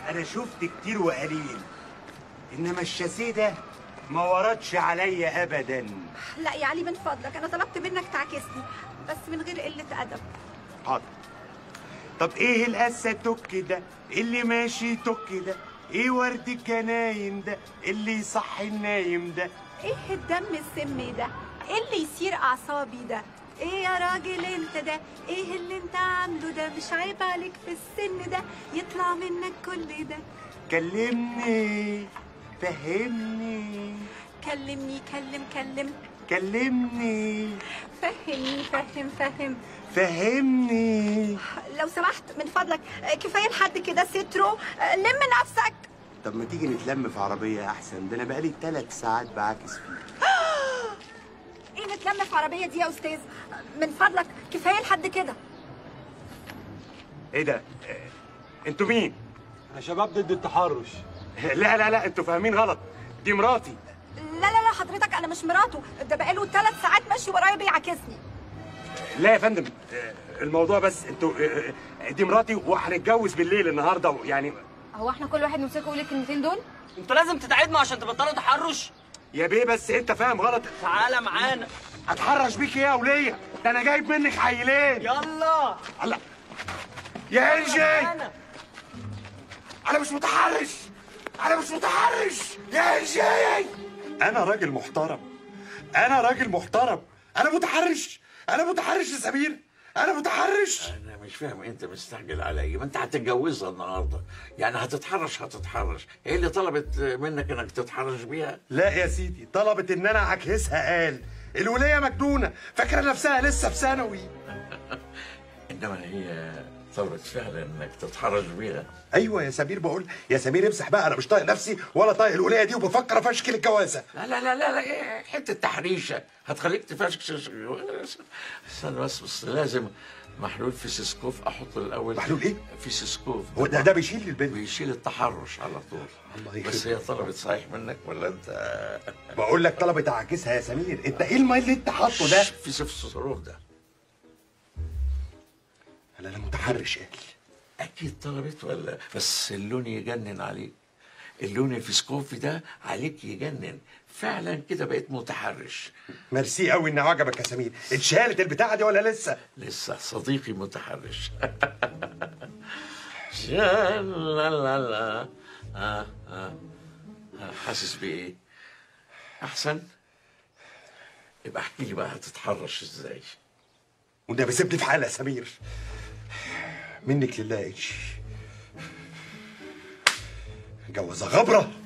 انا شفت كتير وقليل انما الشاسيه ده ما وردش عليا ابدا لا يا علي من فضلك انا طلبت منك تعكسني بس من غير قله ادب حاضر طب ايه القسه توك ده اللي ماشي توك ده ايه ورد الجناين ده اللي يصحي النايم ده ايه الدم السمي ده ايه اللي يثير اعصابي ده ايه يا راجل انت ده ايه اللي انت عامله ده مش عيب عليك في السن ده يطلع منك كل ده كلمني فهمني كلمني كلم كلم كلمني فهمني فهم فهم فهمني لو سمحت من فضلك كفايه لحد كده سترو لم نفسك طب ما تيجي نتلم في عربية أحسن ده أنا بقالي ثلاث ساعات بعاكس فيه ايه نتلم في عربيه دي يا استاذ من فضلك كفايه لحد كده إيه ده؟ آه، أنتوا مين؟ يا شباب ضد التحرش لا لا لا أنتوا فاهمين غلط دي مراتي لا لا لا حضرتك انا مش مراته ده بقاله ثلاث ساعات ماشي ورايا بيعاكسني لا يا فندم آه، الموضوع بس أنتوا آه، آه، دي مراتي وهنتجوز بالليل النهارده يعني هو احنا كل واحد نمسكه يقول الكلمتين دول انتوا لازم تتعدموا عشان تبطلوا تحرش يا بيه بس أنت فاهم غلط تعالى معانا أتحرش بيك إيه يا ولية؟ ده أنا جايب منك عيلين يلا الله يا إنجي معانا انا مش متحرش انا مش متحرش يا انجي انا راجل محترم انا راجل محترم انا متحرش انا متحرش يا سمير انا متحرش انا مش فاهم انت مستعجل على ايه ما انت هتتجوزها النهارده يعني هتتحرش هتتحرش هي اللي طلبت منك انك تتحرش بيها لا يا سيدي طلبت ان انا اعكسها قال الولية مجنونة فاكرة نفسها لسه في ثانوي انما هي طلبت فعلا انك تتحرش بيها ايوه يا سمير بقول يا سمير امسح بقى انا مش طايق نفسي ولا طايق الولية دي وبفكر افشكل الجوازة لا لا لا لا, لا إيه حته تحريشه هتخليك تفشكش استنى بس بس لازم محلول فيسيسكوف احطه الاول محلول إيه؟ فيسيسكوف هو ده ده بيشيل البنت بيشيل التحرش على طول الله يخليك. بس هي طلبت صحيح منك ولا انت بقول لك طلبت اعكسها يا سمير انت ايه الماء اللي انت حاطه ده في سفسروف ده انا لا متحرش قال اكيد طلبت ولا بس اللون يجنن عليك اللون الفسكوفي ده عليك يجنن فعلا كده بقيت متحرش ميرسي قوي ان عجبك يا سمير اتشالت البتاعه دي ولا لسه لسه صديقي متحرش لا لا لا لا آه آه آه. حاسس بايه احسن يبقى احكي لي بقى هتتحرش ازاي وده بيسيبني في حالي يا سمير منك لله يا إنجي. جوازة غبرة